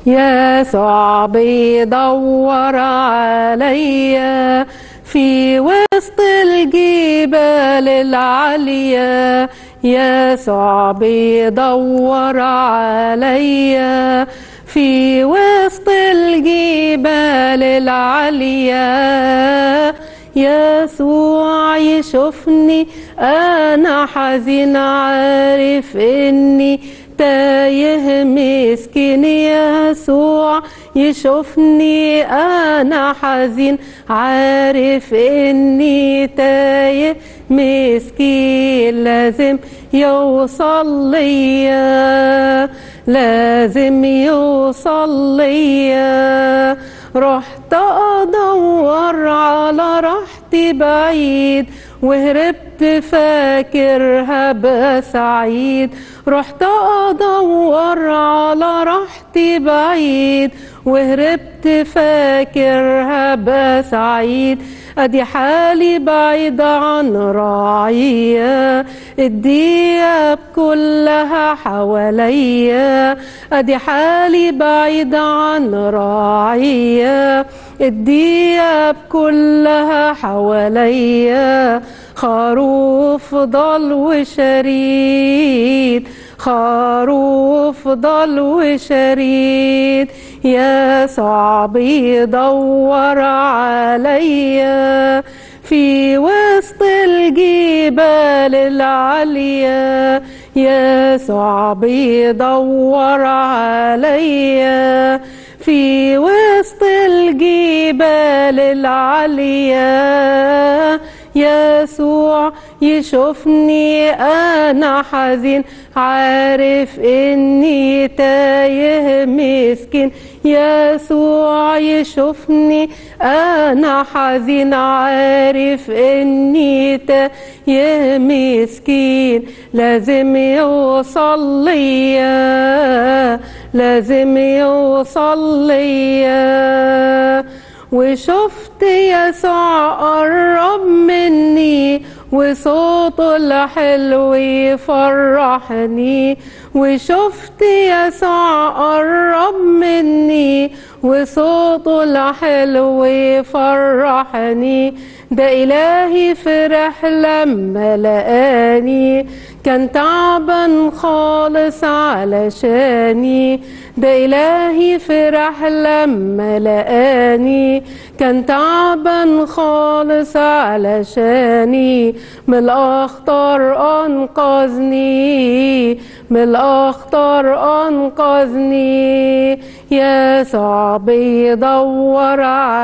يسوع بيدور عليا في وسط الجبال العالية يسوع بيدور عليا في وسط الجبال العالية يسوع يشوفني أنا حزين عارف إني تايه مسكين يسوع يشوفني أنا حزين عارف إني تايه مسكين لازم يوصل ليا لازم يوصل ليا رحت أدور على راحتي بعيد وهربت فاكر هبقى سعيد رحت أدور على راحتي بعيد وهربت فاكر هبقى سعيد ادي حالي بعيد عن راعية الدياب كلها حواليا ادي حالي بعيد عن راعية الدياب كلها حواليا خروف ضل وشريد خروف ضل وشريد يا صعب يدور عليا في وسط الجبال العالية يا صعب يدور عليا في وسط الجبال العالية يسوع يشوفني أنا حزين عارف إني تايه مسكين يسوع يشوفني أنا حزين عارف إني تايه مسكين لازم يوصل ليا لازم يوصل ليا وشفت يسوع قرب مني وصوته الحلو يفرحني وشفت يسوع قرب مني وصوته الحلو يفرحني ده إلهي فرح لما لقاني كان تعبان خالص علشاني ده إلهي فرح لما لقاني كان تعبان خالص علشاني من الأخطار أنقذني من الأخطار أنقذني يا صعب يدور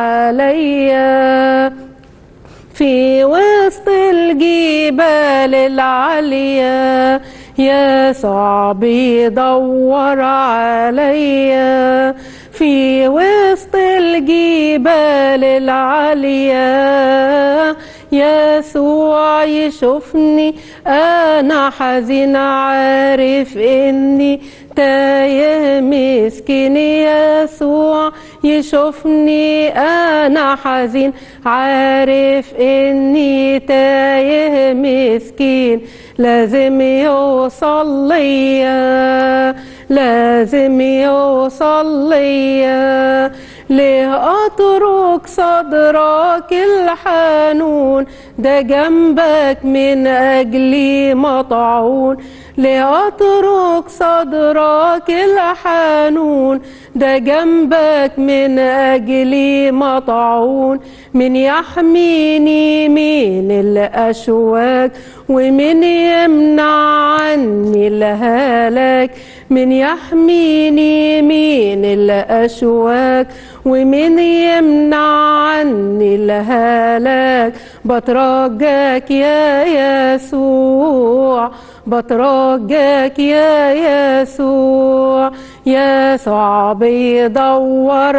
عليا في وسط الجبال العالية يا صعب يدور عليا في وسط الجبال العالية يسوع يشوفني أنا حزين عارف إني تايه مسكين يسوع يشوفني أنا حزين عارف إني تايه مسكين لازم يوصل ليا لازم يوصل ليا ليه أترك صدرك الحنون ده جنبك من أجلي مطعون ليه أترك صدرك الحنون ده جنبك من أجلي مطعون من يحميني من الأشواك ومن يمنع عني الهلاك من يحميني من الأشواك ومن يمنع عني الهلاك بترجاك يا يسوع بترجاك يا يسوع يا صعب يدور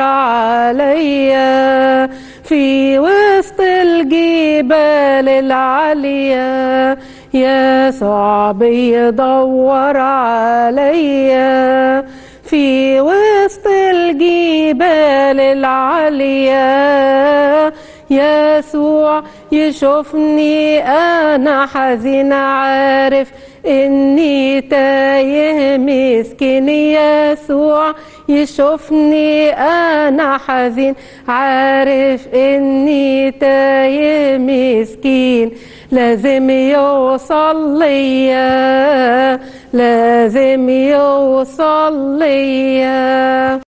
عليا في وسط الجبال العالية يا صعب يدور عليا في وسط الجبال العالية يسوع يشوفني أنا حزين عارف إني تايه مسكين يسوع يشوفني أنا حزين عارف إني تايه مسكين لازم يوصل ليا لازم يوصل ليا